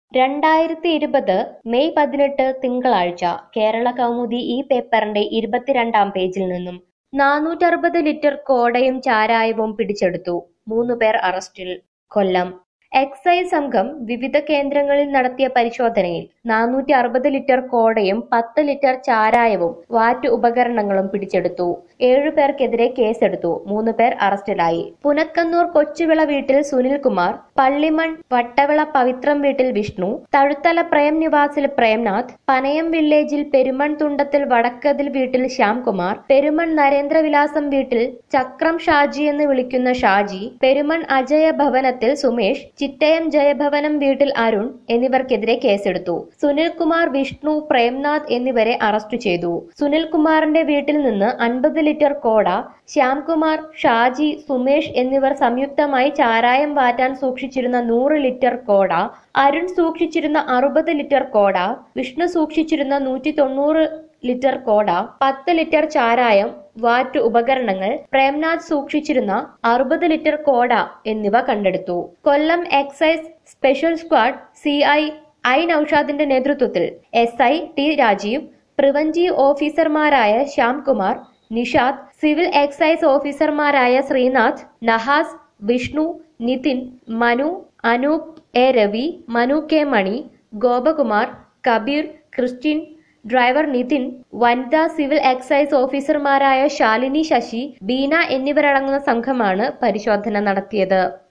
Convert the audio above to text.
രണ്ടായിരത്തി ഇരുപത് മെയ് പതിനെട്ട് തിങ്കളാഴ്ച കേരള കൗമുദി ഈ പേപ്പറിന്റെ ഇരുപത്തിരണ്ടാം പേജിൽ നിന്നും നാനൂറ്ററുപത് ലിറ്റർ കോടയും ചാരായവും പിടിച്ചെടുത്തു മൂന്ന് പേർ അറസ്റ്റിൽ കൊല്ലം എക്സൈസ് സംഘം വിവിധ കേന്ദ്രങ്ങളിൽ നടത്തിയ പരിശോധനയിൽ നാനൂറ്റി അറുപത് ലിറ്റർ കോടയും പത്ത് ലിറ്റർ ചാരായവും വാറ്റ് ഉപകരണങ്ങളും പിടിച്ചെടുത്തു ഏഴുപേർക്കെതിരെ കേസെടുത്തു മൂന്ന് പേർ അറസ്റ്റിലായി പുനക്കന്നൂർ കൊച്ചുവിള വീട്ടിൽ സുനിൽകുമാർ പള്ളിമൺ വട്ടവിള പവിത്രം വീട്ടിൽ വിഷ്ണു തഴുത്തല പ്രേം നിവാസിൽ പ്രേംനാഥ് പനയം വില്ലേജിൽ പെരുമൺ തുണ്ടത്തിൽ വടക്കതിൽ വീട്ടിൽ ശ്യാംകുമാർ പെരുമൺ നരേന്ദ്രവിലാസം വീട്ടിൽ ചക്രം ഷാജി എന്ന് വിളിക്കുന്ന ഷാജി പെരുമൺ അജയ ഭവനത്തിൽ സുമേഷ് ചിറ്റയം ജയഭവനം വീട്ടിൽ അരുൺ എന്നിവർക്കെതിരെ കേസെടുത്തു സുനിൽകുമാർ വിഷ്ണു പ്രേംനാഥ് എന്നിവരെ അറസ്റ്റ് ചെയ്തു സുനിൽകുമാറിന്റെ വീട്ടിൽ നിന്ന് അൻപത് ലിറ്റർ കോട ശ്യാംകുമാർ ഷാജി സുമേഷ് എന്നിവർ സംയുക്തമായി ചാരായം വാറ്റാൻ സൂക്ഷിച്ചിരുന്ന നൂറ് ലിറ്റർ കോട അരുൺ സൂക്ഷിച്ചിരുന്ന അറുപത് ലിറ്റർ കോട വിഷ്ണു സൂക്ഷിച്ചിരുന്ന നൂറ്റി തൊണ്ണൂറ് ലിറ്റർ കോട പത്ത് ലിറ്റർ ചാരായം വാറ്റ് ഉപകരണങ്ങൾ പ്രേംനാഥ് സൂക്ഷിച്ചിരുന്ന അറുപത് ലിറ്റർ കോട എന്നിവ കണ്ടെടുത്തു Kollam excise special squad C I I നൌഷാദിന്റെ നേതൃത്വത്തിൽ S I T Rajeev preventive ഓഫീസർമാരായ ശ്യാംകുമാർ നിഷാദ് സിവിൽ എക്സൈസ് ഓഫീസർമാരായ Sreenath Nahas Vishnu Nithin Manu Anoop A Ravi Manu K Mani Gopakumar Kabeer Christin driver Nithin വനിതാ സിവിൽ എക്സൈസ് ഓഫീസർമാരായ ശാലിനി ശശി ബീന എന്നിവരടങ്ങുന്ന സംഘമാണ് പരിശോധന നടത്തിയത്